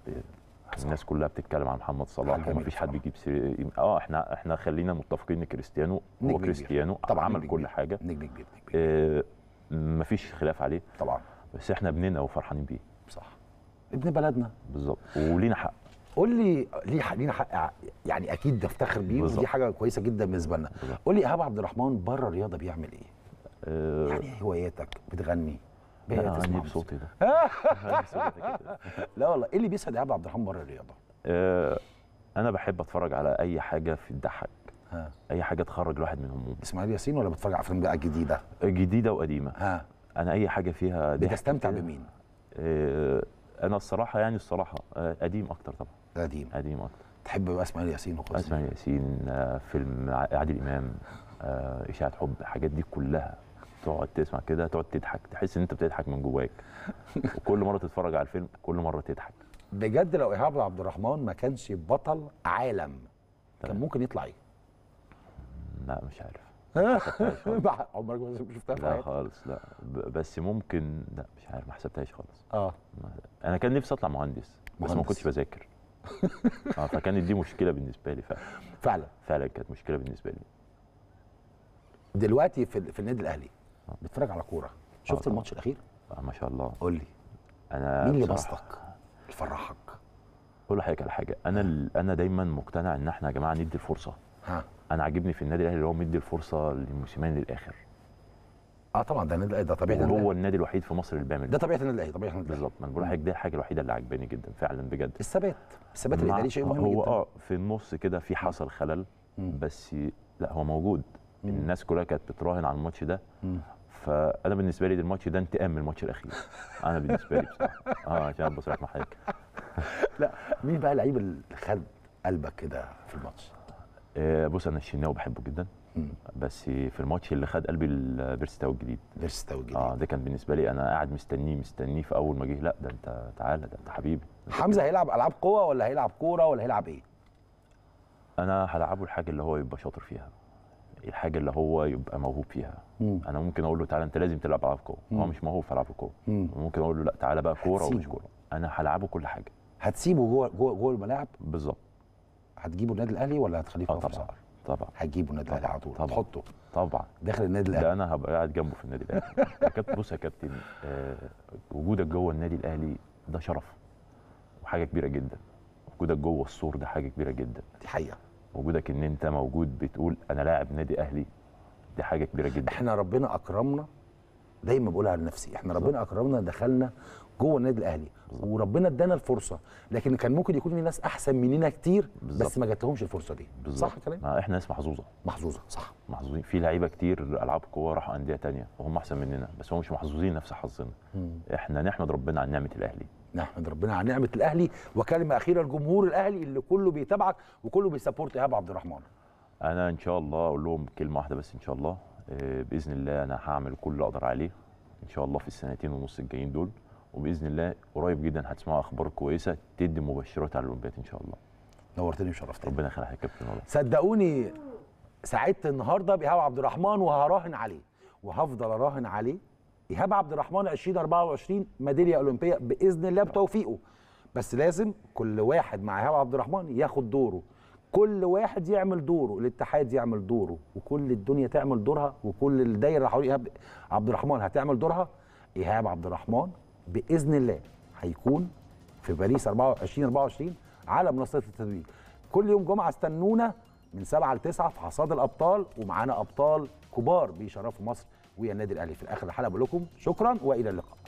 الناس كلها بتتكلم عن محمد حاجة صلاح جميلة ومفيش حد بصراحة. بيجيب سير... اه احنا احنا خلينا متفقين ان كريستيانو نجم هو كبير. كريستيانو طبعاً عمل نجم كل كبير. حاجه نجم كبير نجم كبير. آه مفيش خلاف عليه طبعا بس احنا ابننا وفرحانين بيه صح ابن بلدنا بالظبط ولينا حق قول لي ليه حق لينا حق يعني اكيد نفتخر بيه ودي بالظبط. حاجه كويسه جدا بالنسبه لنا بالظبط. قول لي ايهاب عبد الرحمن بره الرياضه بيعمل ايه آه يعني ايه هواياتك بتغني لا بتسمع غني موسيقى؟ بصوتي ده غني بصوتي كده. لا والله ايه اللي بيسعد ايهاب عبد الرحمن بره الرياضه آه انا بحب اتفرج على اي حاجه في تضحك ها اي حاجه تخرج الواحد من همومه اسماعيل ياسين ولا بتتفرج على افلام بقى جديده جديده وقديمه ها انا اي حاجه فيها ضحك بتستمتع كده. بمين آه انا الصراحه يعني الصراحه آه قديم اكتر طبعا قديم قديم اكتر تحب بقى اسماعيل ياسين وخلاص اسماء ياسين آه، فيلم ع- عادل امام آه، اشاعه حب الحاجات دي كلها تقعد تسمع كده تقعد تضحك تحس ان انت بتضحك من جواك وكل مره تتفرج على الفيلم كل مره تضحك بجد لو ايهاب عبد الرحمن ما كانش بطل عالم كان تمام. ممكن يطلع ايه لا مش عارف بقى عمرك ما شفتها في لا حياتك خالص لا ب- بس ممكن لا مش عارف ما حسبتهاش خالص اه ما- انا كان نفسي اطلع مهندس بس ما مهندس. كنتش بذاكر اه فكانت دي مشكله بالنسبه لي فعلا فعلا فعلا كانت مشكله بالنسبه لي دلوقتي في, في النادي الاهلي بتتفرج على كوره شفت طبعا. الماتش الاخير آه ما شاء الله قول لي انا مين اللي بصراحة- بسطك يفرحك اقول لحضرتك على حاجه انا ال- انا دايما مقتنع ان احنا يا جماعه ندي الفرصه ها انا عاجبني في النادي الاهلي اللي هو مدي الفرصه للموسيماني للاخر اه طبعا ده النادي ده طبيعه النادي وهو الأهلي. النادي الوحيد في مصر اللي بيعمل ده طبيعه النادي الاهلي طبيعه النادي الأهلي. بالظبط ما انا بقول لحضرتك دي الحاجه الوحيده اللي عجباني جدا فعلا بجد الثبات الثبات مع- الاداري شيء مهم هو جدا اه في النص كده في حصل خلل مم. بس لا هو موجود مم. الناس كلها كانت بتراهن على الماتش ده مم. فانا بالنسبه لي ده الماتش ده انتقام من الماتش الاخير انا بالنسبه لي بصراحه اه عشان ابقى صريح مع حضرتك لا مين بقى اللعيب اللي خد قلبك كده في الماتش آه بص انا الشناوي بحبه جدا مم. بس في الماتش اللي خد قلبي البيرستاو الجديد بيرستاو الجديد اه ده كان بالنسبه لي انا قاعد مستنيه مستنيه في اول ما جه لا ده انت تعالى ده انت حبيبي ده حمزه هيلعب العاب قوه ولا هيلعب كوره ولا هيلعب ايه انا هلعبه الحاجه اللي هو يبقى شاطر فيها الحاجه اللي هو يبقى موهوب فيها مم. انا ممكن اقول له تعالى انت لازم تلعب العاب قوه هو مم. مش موهوب في العاب القوه مم. ممكن اقول له لا تعالى بقى كوره ومش هتسيبه. كوره انا هلعبه كل حاجه هتسيبه جوه جوه جوه الملاعب بالظبط هتجيبه النادي الاهلي ولا هتخليه في اه مصر طبعا صقر؟ طبعا هتجيبه النادي الاهلي على طول طبعاً. تحطه طبعا داخل النادي الاهلي ده انا هبقى قاعد جنبه في النادي الاهلي يا كابتن بص يا كابتن آه وجودك جوه النادي الاهلي ده شرف وحاجه كبيره جدا وجودك جوه السور ده حاجه كبيره جدا دي حقيقه وجودك ان انت موجود بتقول انا لاعب نادي اهلي دي حاجه كبيره جدا احنا ربنا اكرمنا دايما بقولها على نفسي احنا ربنا اكرمنا دخلنا جوه النادي الاهلي وربنا ادانا الفرصه لكن كان ممكن يكون في ناس احسن مننا كتير بس بالظبط. ما جاتلهمش الفرصه دي بالظبط صح الكلام ما احنا ناس محظوظه محظوظه صح محظوظين في لعيبه كتير العاب قوه راحوا انديه تانية وهم احسن مننا بس هم مش محظوظين نفس حظنا احنا نحمد ربنا على نعمه الاهلي نحمد ربنا على نعمه الاهلي وكلمه اخيره لجمهور الاهلي اللي كله بيتابعك وكله بيسابورت ايهاب عبد الرحمن انا ان شاء الله اقول لهم كلمه واحده بس ان شاء الله آه، باذن الله انا هعمل كل اللي اقدر عليه ان شاء الله في السنتين ونص الجايين دول وباذن الله قريب جدا هتسمعوا اخبار كويسه تدي مبشرات على الاولمبياد ان شاء الله نورتني وشرفتني ربنا يخليك يا كابتن والله صدقوني سعدت النهارده بايهاب عبد الرحمن وهراهن عليه وهفضل اراهن عليه ايهاب عبد الرحمن 2024 ميداليه اولمبيه باذن الله بتوفيقه بس لازم كل واحد مع ايهاب عبد الرحمن ياخد دوره كل واحد يعمل دوره الاتحاد يعمل دوره وكل الدنيا تعمل دورها وكل الدايره اللي حوالين ايهاب عبد الرحمن هتعمل دورها ايهاب عبد الرحمن باذن الله هيكون في باريس 24 24 على منصه التتويج كل يوم جمعه استنونا من 7 ل 9 في حصاد الابطال ومعانا ابطال كبار بيشرفوا مصر ويا النادي الاهلي في الاخر الحلقه بقول لكم شكرا والى اللقاء